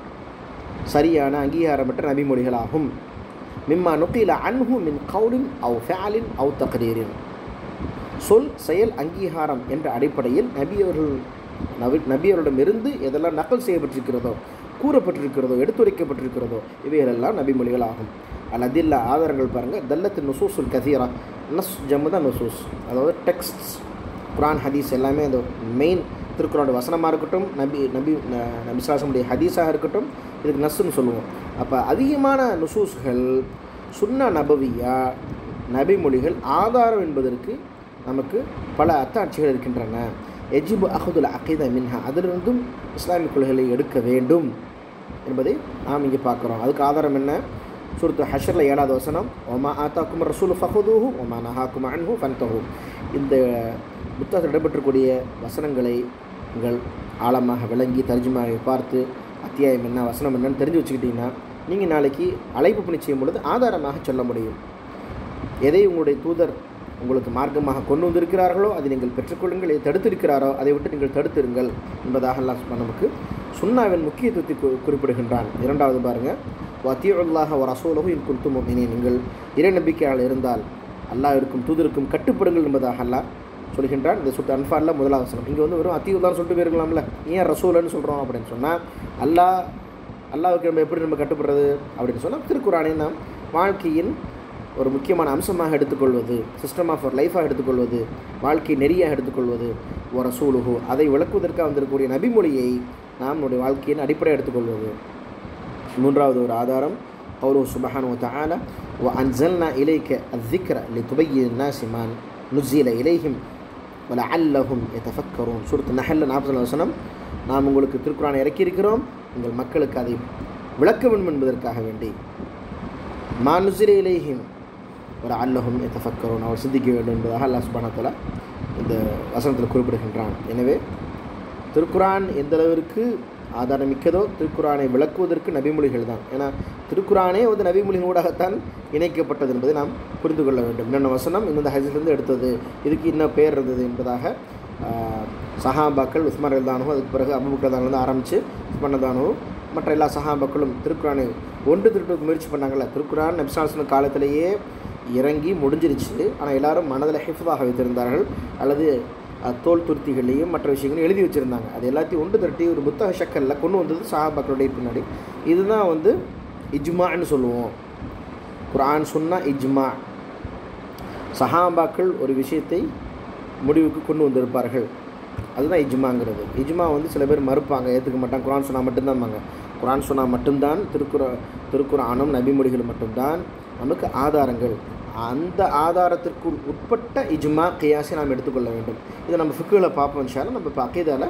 சரியான அங்கீகாரம் பெற்ற நபிமொழிகளாகும் மிம்மா நுக்கில அன்ஹு மின் கவுலின் அவ் ஃபேலின் அவ் தக்ரீரின் சொல் செயல் அங்கீகாரம் என்ற அடிப்படையில் நபி அவர்கள் நபி நபி அவர்களிடமிருந்து எதெல்லாம் நகல் செய்யப்பட்டிருக்கிறதோ கூறப்பட்டிருக்கிறதோ எடுத்துரைக்கப்பட்டிருக்கிறதோ இவைகளெல்லாம் நபிமொழிகள் ஆகும் அல் அதில்லா ஆதாரங்கள் பாருங்கள் தல்லத்து நுசூசுல் கதீரா நஸ் ஜம்மு தான் நுசூஸ் அதாவது டெக்ஸ்ட்ஸ் குரான் ஹதீஸ் எல்லாமே அந்த மெயின் திருக்குறளோட வசனமாக இருக்கட்டும் நபி நபி ந- நபி சாசமுடைய ஹதீஸாக இருக்கட்டும் இதுக்கு நஸ்ஸுன்னு சொல்லுவோம் அப்போ அதிகமான நுசூஸ்கள் சுன்னா நபவியா நபிமொழிகள் ஆதாரம் என்பதற்கு நமக்கு பல அத்தாட்சிகள் இருக்கின்றன எஜிபு அஹதுல் அகைத மின்ஹா அதிலிருந்தும் இஸ்லாமிய கொள்கைகளை எடுக்க வேண்டும் என்பதை நாம் இங்கே பார்க்குறோம் அதுக்கு ஆதாரம் என்ன சுருத்து ஹஷரில் ஏழாவது வசனம் ஒமா ஆத்தாக்கும் ரசூல் ஃபஹுதூஹு ஒமா நஹாக்கும் அன்ஹு ஃபன்தஹு இந்த புத்தகத்தில் இடம்பெற்றக்கூடிய வசனங்களை நீங்கள் ஆழமாக விளங்கி தர்ஜுமாவை பார்த்து அத்தியாயம் என்ன வசனம் என்னன்னு தெரிஞ்சு வச்சுக்கிட்டிங்கன்னா நீங்கள் நாளைக்கு அழைப்பு பணி செய்யும் பொழுது ஆதாரமாக சொல்ல முடியும் எதை உங்களுடைய தூதர் உங்களுக்கு மார்க்கமாக கொண்டு வந்திருக்கிறார்களோ அதை நீங்கள் பெற்றுக்கொள்ளுங்கள் எதை தடுத்திருக்கிறாரோ அதை விட்டு நீங்கள் தடுத்திருங்கள் என்பதாக அல்லாஹ் சுப்ஹானஹு நமக்கு சுன்னாவின் முக்கியத்துவத்தை கு- குறிப்பிடுகின்றான் இரண்டாவது பாருங்க வத்தியுல்லாஹ ஒரு ரசூலகு இன் குன்தும் முஃமினீன் நீங்கள் இறை நம்பிக்கையாளர் இருந்தால் அல்லாஹ் இருக்கும் தூதருக்கும் கட்டுப்படுங்கள் என்பதாக அல்லாஹ் சொல்கின்றான் இந்த சுட்டு அன்ஃபாரில் முதலாவது வசனம் இங்கே வந்து வெறும் அத்தியுல்லான்னு சொல்லிட்டு போயிருக்கலாம்ல ஏன் ரசூலன்னு சொல்கிறோம் அப்படின்னு சொன்னால் அல்லாஹ் அல்லாஹ்வுக்கு நம்ம எப்படி நம்ம கட்டுப்படுறது அப்படின்னு சொன்னால் திருக்குறானை நாம் வாழ்க்கையின் ஒரு முக்கியமான அம்சமாக எடுத்துக்கொள்வது சிஸ்டம் ஆஃப் லைஃபாக எடுத்துக்கொள்வது வாழ்க்கை நெறியாக எடுத்துக்கொள்வது ஒரு ரசூலுகு அதை விளக்குவதற்காக வந்திருக்கக்கூடிய நபிமொழியை நாம் நம்முடைய வாழ்க்கையின் அடிப்படையாக எடுத்துக்கொள்வது மூன்றாவது ஒரு ஆதாரம் قوله سبحانه وتعالى وأنزلنا إليك الذكر لتبين الناس ما نزل إليهم ولعلهم يتفكرون சூரத்து நஹல்ல நாற்பது வசனம் நாம் உங்களுக்கு திருக்குறானை இறக்கியிருக்கிறோம் உங்கள் மக்களுக்கு அதை விளக்க வேண்டும் என்பதற்காக வேண்டி மா நுசிர இலேஹிம் ஒரு அல்லஹும் எத்தஃபக்கரோன் அவர் சிந்திக்க வேண்டும் என்பதாக அல்லாஹ் சுபானத்தில் இந்த வசனத்தில் குறிப்பிடுகின்றான் எனவே திருக்குரான் எந்த அளவிற்கு ஆதாரம் மிக்கதோ திருக்குரானை விளக்குவதற்கு நபிமொழிகள் தான் ஏன்னா திருக்குரானே வந்து நபிமொழிகள் ஊடாகத்தான் இணைக்கப்பட்டது என்பதை நாம் புரிந்து கொள்ள வேண்டும் இன்னொன்று வசனம் இந்த ஹஜிலிருந்து எடுத்தது இதுக்கு இன்னும் பேர் இருந்தது என்பதாக ஆஹ், சஹாபாக்கள் உஸ்மான் ரதானு அதுக்கு பிறகு அபுபக்கர்தானிலிருந்து ஆரம்பித்து உஸ்மான் ரதானு மற்ற எல்லா சஹாபாக்களும் திருக்குரானை ஒன்று திருட்டுக்கு முயற்சி பண்ணாங்கல்ல திருக்குரான் நபிசாசன காலத்திலேயே இறங்கி முடிஞ்சிருச்சு ஆனால் எல்லாரும் மனதில் ஹிஃபாக வைத்திருந்தார்கள் அல்லது அஹ், தோல் துருத்திகளையும் மற்ற விஷயங்களையும் எழுதி வச்சுருந்தாங்க அது எல்லாத்தையும் ஒன்று திரட்டி ஒரு புத்தக ஷக்கலில் கொண்டு வந்தது சஹாபாக்களுடைய பின்னாடி இதுதான் வந்து இஜ்மான்னு சொல்லுவோம் குர்ஆன் சொன்னா இஜ்மா சஹாபாக்கள் ஒரு விஷயத்தை முடிவுக்கு கொண்டு வந்திருப்பார்கள் அதுதான் இஜ்மாங்கிறது இஜ்மா வந்து சில பேர் மறுப்பாங்க ஏற்றுக்க மாட்டாங்க குரான் சொன்னால் மட்டும்தான்பாங்க குரான் சொன்னால் மட்டும்தான் திருக்குற திருக்குறானும் நபிமொழிகள் மட்டும்தான் நமக்கு ஆதாரங்கள் அந்த ஆதாரத்திற்குள் உட்பட்ட இஜ்மா கியாஸை நாம் எடுத்துக்கொள்ள வேண்டும் இதை நம்ம ஃபிக்குகளை பார்ப்போம் இன்ஷால்லா நம்ம இப்போ அக்கீதால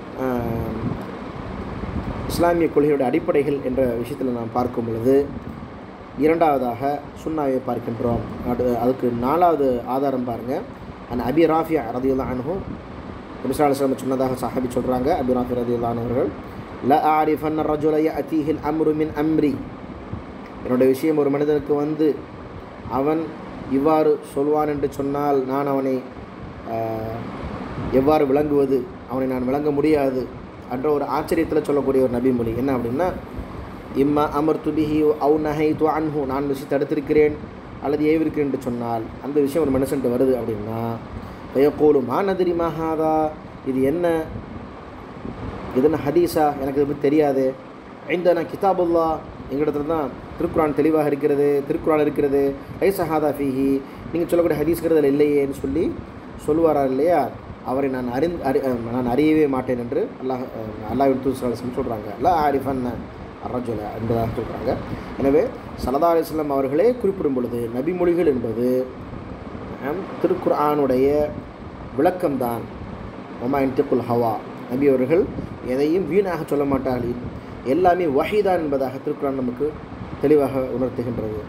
இஸ்லாமிய கொள்கையோட அடிப்படைகள் என்ற விஷயத்தில் நாம் பார்க்கும் பொழுது இரண்டாவதாக சுன்னாவை பார்க்கின்றோம் அது அதுக்கு நாலாவது ஆதாரம் பாருங்கள் அந்த அபி ராஃபியா ரதியுல்லா அனுகு நபிசாலம் சொன்னதாக சஹாபி சொல்கிறாங்க அபி ராஃபி ரதியுல்லா அவர்கள் ல ஆரிஃபன் ரஜுலைய அத்தீஹில் அம்ரு மின் அம்ரி என்னுடைய விஷயம் ஒரு மனிதனுக்கு வந்து அவன் இவ்வாறு சொல்வான் என்று சொன்னால் நான் அவனை ஆஹ், எவ்வாறு விளங்குவது அவனை நான் விளங்க முடியாது என்ற ஒரு ஆச்சரியத்தில் சொல்லக்கூடிய ஒரு நபிமொழி என்ன அப்படின்னா இம்மா அமர் துபிஹி அவு நகை து அன்ஹு நான் விஷயம் தடுத்திருக்கிறேன் அல்லது ஏவிருக்கிறேன் என்று சொன்னால் அந்த விஷயம் ஒரு மனுஷன்ட்டு வருது அப்படின்னா பயக்கோலும் மா நதிரி மகாதா இது என்ன இது என்ன ஹதீஸா எனக்கு இதை பற்றி தெரியாது ஐந்தான கிதாபுல்லா எங்களிடத்துல தான் திருக்குரான் தெளிவாக இருக்கிறது திருக்குரான் இருக்கிறது ஐ சஹாதா ஃபீஹி நீங்கள் சொல்லக்கூடிய ஹதீஸ்கிறது அதில் இல்லையேன்னு சொல்லி சொல்லுவாரா இல்லையா அவரை நான் அறிந் அறி அஹ் நான் அறியவே மாட்டேன் என்று அல்லாஹ் அஹ் அல்லாஹ் தூசலம் சொல்கிறாங்க அல்லா ஆரிஃபன் அரஜுல என்பதாக சொல்கிறாங்க எனவே சல்லா அலிஸ்லாம் அவர்களே குறிப்பிடும் பொழுது நபிமொழிகள் என்பது ஆம், திருக்குர்ஆனுடைய விளக்கம்தான் ஒமாயின் திக்குல் ஹவா நபி அவர்கள் எதையும் வீணாக சொல்ல மாட்டார்கள் எல்லாமே வஹீதான் என்பதாக திருக்குறான் நமக்கு தெளிவாக உணர்த்துகின்றது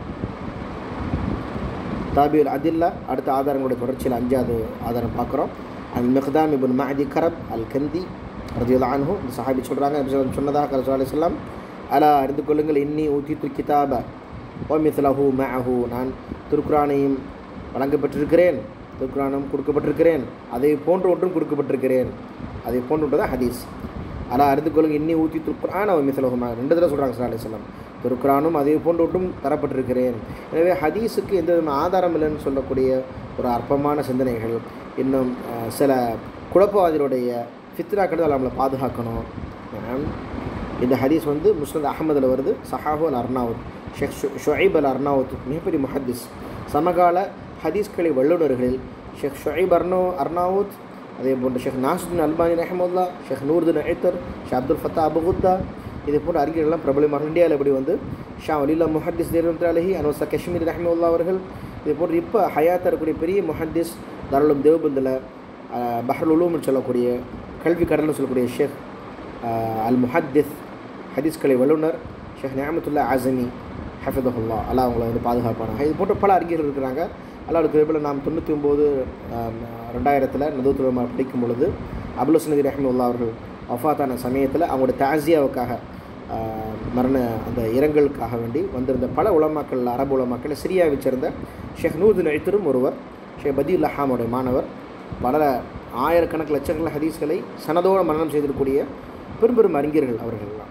தாபியுல் அதில்லா அடுத்த ஆதாரங்களுடைய தொடர்ச்சியில் அஞ்சாவது ஆதாரம் பார்க்குறோம் அல் மிக்தாம் இபுன் மஹதி கரப் அல் கந்தி ரதியுல்லா அன்ஹு இந்த சஹாபி சொல்கிறாங்க சொன்னதாக கரசு அலிஸ்லாம் அலா அறிந்து கொள்ளுங்கள் இன்னி ஊத்தித்து கிதாப ஓமித்லஹு மஹு நான் திருக்குரானையும் வழங்கப்பட்டிருக்கிறேன் திருக்குரானும் கொடுக்கப்பட்டிருக்கிறேன் அதை போன்ற ஒன்றும் கொடுக்கப்பட்டிருக்கிறேன் அதை போன்ற ஒன்று தான் ஹதீஸ் அலா அறிந்து கொள்ளுங்கள் இன்னி ஊத்தி திருக்குரான் அவன் மிசலகுமா ரெண்டு தடவை சொல்கிறாங்க சல்லா அலிஸ்லாம் திருக்குரானும் அதே போன்ற ஒன்றும் தரப்பட்டிருக்கிறேன் எனவே ஹதீஸுக்கு எந்த விதமான ஆதாரம் இல்லைன்னு சொல்லக்கூடிய ஒரு அற்பமான சிந்தனைகள் இன்னும் அஹ், சில குழப்பவாதிகளுடைய ஃபித்னாக்கள் தான் நம்மளை பாதுகாக்கணும் ஆம். இந்த ஹதீஸ் வந்து முஸ்னத் அகமதில் வருது சஹாஹு அல் அர்னாவுத் ஷேக் ஷு- ஷுஐப் அல் அர்னாவுத் மிகப்பெரிய முஹத்திஸ் சமகால ஹதீஸ்களை வல்லுநர்களில் ஷேக் ஷுஐப் அர்னோ அர்னாவுத் அதே போன்று ஷேக் நாசுദ്ദീൻ அல்பானி ரஹமுல்லா ஷேக் நூர்துன் ஐத்தர் ஷே அப்துல் ஃபத்தா அபுகுத்தா இதே போன்ற அறிஞர்கள்லாம் பிரபலமாக இந்தியாவில் எப்படி வந்து ஷா அலில்லா முஹத்திஸ் தேர்வத் அலஹி அனுசா காஷ்மீர் ரஹமுல்லா அவர்கள் இதே போன்று இப்போ ஹயாத் இருக்கக்கூடிய பெரிய முஹத்திஸ் தாராளும் தேவபந்தில் பஹ்ருல் உலூம்னு சொல்லக்கூடிய கல்வி கடல்னு சொல்லக்கூடிய ஷேக் ஆஹ் அல் முஹத்திஸ் ஹதீஸ்கலை வல்லுனர் ஷேக் நியாமத்துல்லா ஆசமி ஹஃபிதஹுல்லா அல்லாஹ் அவங்கள வந்து பாதுகாப்பானாங்க இது போன்ற பல அறிஞர்கள் இருக்கிறாங்க அல்லாஹ் கிருபில் நாம் தொண்ணூற்றி ஒம்பது ரெண்டாயிரத்தில் நதுத்துவமா படிக்கும் பொழுது அபுல் ஹசனதி ரஹமுல்லா அவர்கள் வஃபாத்தான சமயத்தில் அவங்களோட தாசியாவுக்காக ஆஹ் மரண அந்த இரங்கலுக்காக வேண்டி வந்திருந்த பல உலமாக்கள் அரபு உலமாக்கள் சிரியாவைச் சேர்ந்த ஷேக் நூர்தின் ஐத்தரும் ஒருவர் ஷேக் பதீல் அஹாமுடைய மாணவர் பல ஆயிரக்கணக்கு லட்சக்கணக்கில் ஹதீஸ்களை சனதோடு மரணம் செய்திருக்கக்கூடிய பெரும் பெரும் அறிஞர்கள் அவர்கள்லாம்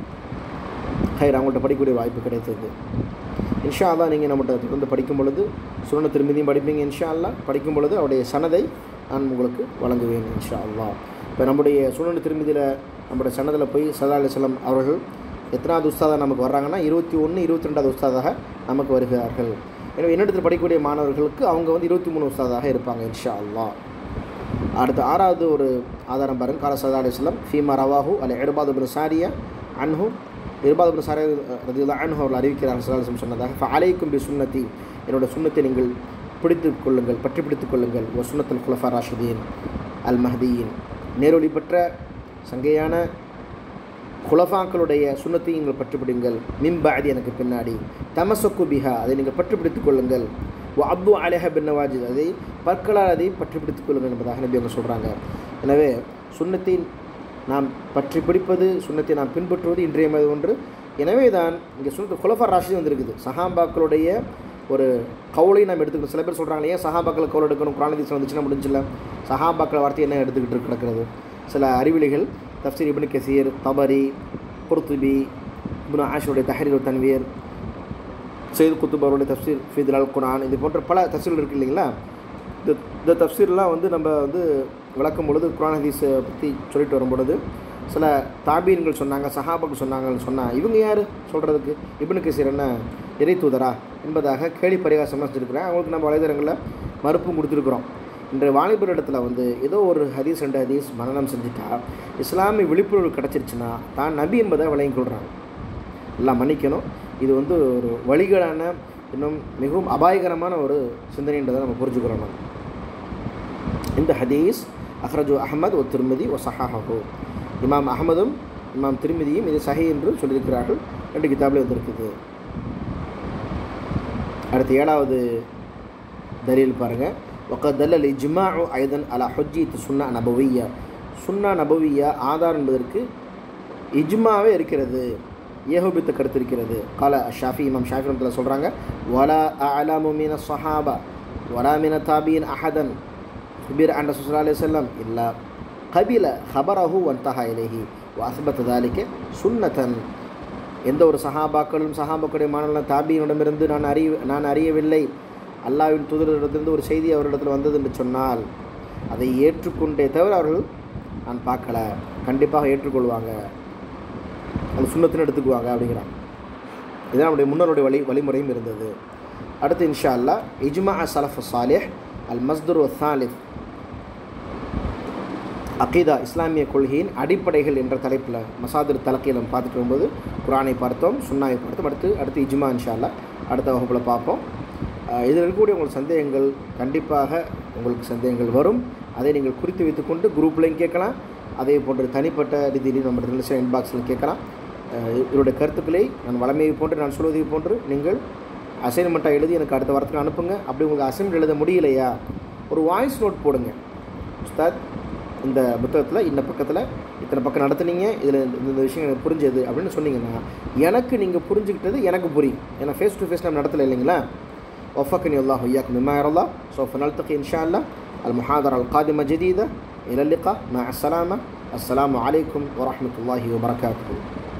ஹைர் அவங்கள்ட்ட படிக்கக்கூடிய வாய்ப்பு கிடைத்தது இன்ஷா அல்லா நீங்கள் நம்மகிட்ட தொடர்ந்து படிக்கும் பொழுது சுரண திருமதியும் படிப்பீங்க இன்ஷா அல்லா படிக்கும் பொழுது அவருடைய சனதை நான் உங்களுக்கு வழங்குவேன் இன்ஷா அல்லா இப்போ நம்முடைய சுரண திருமதியில் நம்முடைய சனதில் போய் சதா அலிஸ்லாம் அவர்கள் எத்தனாவது உஸ்தாதாக நமக்கு வர்றாங்கன்னா இருபத்தி ஒன்று இருபத்தி ரெண்டாவது உஸ்தாதாக நமக்கு வருகிறார்கள் எனவே என்னிடத்தில் படிக்கக்கூடிய மாணவர்களுக்கு அவங்க வந்து இருபத்தி மூணு உஸ்தாதாக இருப்பாங்க இன்ஷா அல்லா அடுத்த ஆறாவது ஒரு ஆதாரம் பாருங்க கால சதா அலிஸ்லாம் ஃபீமா ரவாஹு அலை எடுபாது பின் சாரியா அன்ஹு இருபாது பின் சாரியா ரதியுல்லா அன்ஹு அவர்கள் அறிவிக்கிறார்கள் சதா அலிஸ்லம் சொன்னதாக ஃபஅலைக்கும் பி சுன்னதி என்னோட சுன்னத்தை நீங்கள் பிடித்துக் கொள்ளுங்கள் பற்றி பிடித்துக் கொள்ளுங்கள் ஒ சுன்னத்துல் குலஃபா ராஷிதீன் அல் மஹதியின் நேரொலி பெற்ற சங்கையான குலஃபாக்களுடைய சுண்ணத்தை நீங்கள் பற்றுப்பிடுங்கள் மிம்பாதி எனக்கு பின்னாடி தமசக்கு பிஹா அதை நீங்கள் பற்றுப்பிடித்துக் கொள்ளுங்கள் வ அப்து அலேஹ பின் நவாஜித் அதை பற்களால் அதை பற்றுப்பிடித்துக் கொள்ளுங்கள் என்பதாக நபி அவங்க சொல்கிறாங்க எனவே சுண்ணத்தை நாம் பற்றி பிடிப்பது சுண்ணத்தை நாம் பின்பற்றுவது இன்றைய ஒன்று எனவே தான் இங்கே சுண்ணத்து குலஃபா ராஷி வந்திருக்குது சஹாபாக்களுடைய ஒரு கவுளை நாம் எடுத்துக்கணும் சில பேர் சொல்கிறாங்க ஏன் சஹாபாக்கள் கவுல் எடுக்கணும் குரானதீஸ் வந்துச்சுன்னா முடிஞ்சில்ல சஹாபாக்கள் வார்த்தை என்ன எடுத்துக்கிட்டு கிடக்கிறது சில அறிவிலிகள் தஃப்சீர் இப்னு கசீர் தபரி குர்துபி இப்னு ஆஷுடைய தஹரீர் தன்வீர் செய்து குத்துப் அவருடைய தஃப்சீர் ஃபீதுல் அல் குரான் இது போன்ற பல தஃசீர்கள் இருக்கு இல்லைங்களா இந்த இந்த தஃப்சீர்லாம் வந்து நம்ம வந்து விளக்கும் பொழுது குரான் ஹதீஸை பற்றி சொல்லிட்டு வரும் பொழுது சில தாபீன்கள் சொன்னாங்க சஹாபாக்கள் சொன்னாங்கன்னு சொன்னால் இவங்க யார் சொல்கிறதுக்கு இப்னு கசீர் என்ன இறை தூதரா என்பதாக கேலி பரிகாசமாக செஞ்சுருக்கிறேன் அவங்களுக்கு நம்ம வலைதளங்களில் மறுப்பும் கொடுத்துருக்குறோம் இன்றைய வாலிபர் இடத்துல வந்து ஏதோ ஒரு ஹதீஸ் ரெண்டு ஹதீஸ் மனநம் செஞ்சுட்டா இஸ்லாமிய விழிப்புணர்வு கிடச்சிருச்சுன்னா தான் நபி என்பதை விளங்கிக் கொள்கிறாங்க எல்லாம் மன்னிக்கணும் இது வந்து ஒரு வழிகளான இன்னும் மிகவும் அபாயகரமான ஒரு சிந்தனைன்றதை நம்ம புரிஞ்சுக்கிறோம் நம்ம இந்த ஹதீஸ் அஹ்ரஜு அஹமத் ஒ திருமதி ஒ சஹாஹோ இமாம் அகமதும் இமாம் திருமதியும் இது சஹி என்று சொல்லியிருக்கிறார்கள் ரெண்டு கிதாபில் வந்திருக்குது அடுத்து ஏழாவது தலீல் பாருங்கள் وقد دل الإجماع أيضا على حجية சுன்னா நபவியா சுன்னா நபவியா ஆதார் என்பதற்கு இஜ்மாவே இருக்கிறது ஏகோபித்த கருத்து இருக்கிறது கால ஷாஃபி இமாம் ஷாஃபி ரமத்தில் சொல்கிறாங்க வலா அலாமு மீன சஹாபா வலா மீன தாபீன் அஹதன் ஹுபீர் அண்ட் சுசலா அலி செல்லம் இல்லா கபில ஹபரஹு வந்தஹா இலேஹி வாசபத் தாலிக்க சுன்னதன் எந்த ஒரு சஹாபாக்களும் சஹாபாக்களுடைய மாணவர்கள் தாபியினிடமிருந்து நான் அறிய நான் அறியவில்லை அல்லாவின் தூதரிடத்திலிருந்து ஒரு செய்தி அவரிடத்தில் வந்தது என்று சொன்னால் அதை ஏற்றுக்கொண்டே தவிர அவர்கள் நான் பார்க்கல கண்டிப்பாக ஏற்றுக்கொள்வாங்க அது சுண்ணத்தின்னு எடுத்துக்குவாங்க அப்படிங்கிறான் இதுதான் நம்முடைய முன்னோருடைய வழி வழிமுறையும் இருந்தது அடுத்து இன்ஷா அல்லா இஜ்மா சலஃப் சாலிஹ் அல் மஸ்துர் சாலிஃப் அகீதா இஸ்லாமிய கொள்கையின் அடிப்படைகள் என்ற தலைப்பில் மசாதிர் தலக்கையில் நம்ம பார்த்துட்டு வரும்போது குரானை பார்த்தோம் சுன்னாவை பார்த்தோம் அடுத்து அடுத்து இஜ்மா இன்ஷா அல்லா அடுத்த வகுப்பில் பார்ப்போம் அஹ் இதில் இருக்கக்கூடிய உங்கள் சந்தேகங்கள் கண்டிப்பாக உங்களுக்கு சந்தேகங்கள் வரும் அதை நீங்கள் குறித்து வைத்துக்கொண்டு குரூப்லையும் கேட்கலாம் அதே போன்று தனிப்பட்ட ரீதியிலையும் நம்ம ரிலேஷன் இன்பாக்ஸில் கேட்கலாம் அஹ் இவருடைய கருத்துக்களை நான் வளமையை போன்று நான் சொல்வதை போன்று நீங்கள் அசைன்மெண்ட்டாக எழுதி எனக்கு அடுத்த வாரத்துக்கு அனுப்புங்க அப்படி உங்களுக்கு அசைன்மெண்ட் எழுத முடியலையா ஒரு வாய்ஸ் நோட் போடுங்க உஸ்தாத் இந்த புத்தகத்தில் இந்த பக்கத்தில் இத்தனை பக்கம் நடத்துனீங்க இதில் இந்த இந்த விஷயம் எனக்கு புரிஞ்சது அப்படின்னு சொன்னீங்கன்னா எனக்கு நீங்கள் புரிஞ்சுக்கிட்டது எனக்கு புரியும் ஏன்னா ஃபேஸ் டு ஃபேஸ் நம்ம நடத்தல இல்லைங்களா وفقني الله وإياكم مما يرى الله سوف نلتقي إن شاء الله المحاضرة القادمة جديدة إلى اللقاء مع السلامة السلام عليكم ورحمة الله وبركاته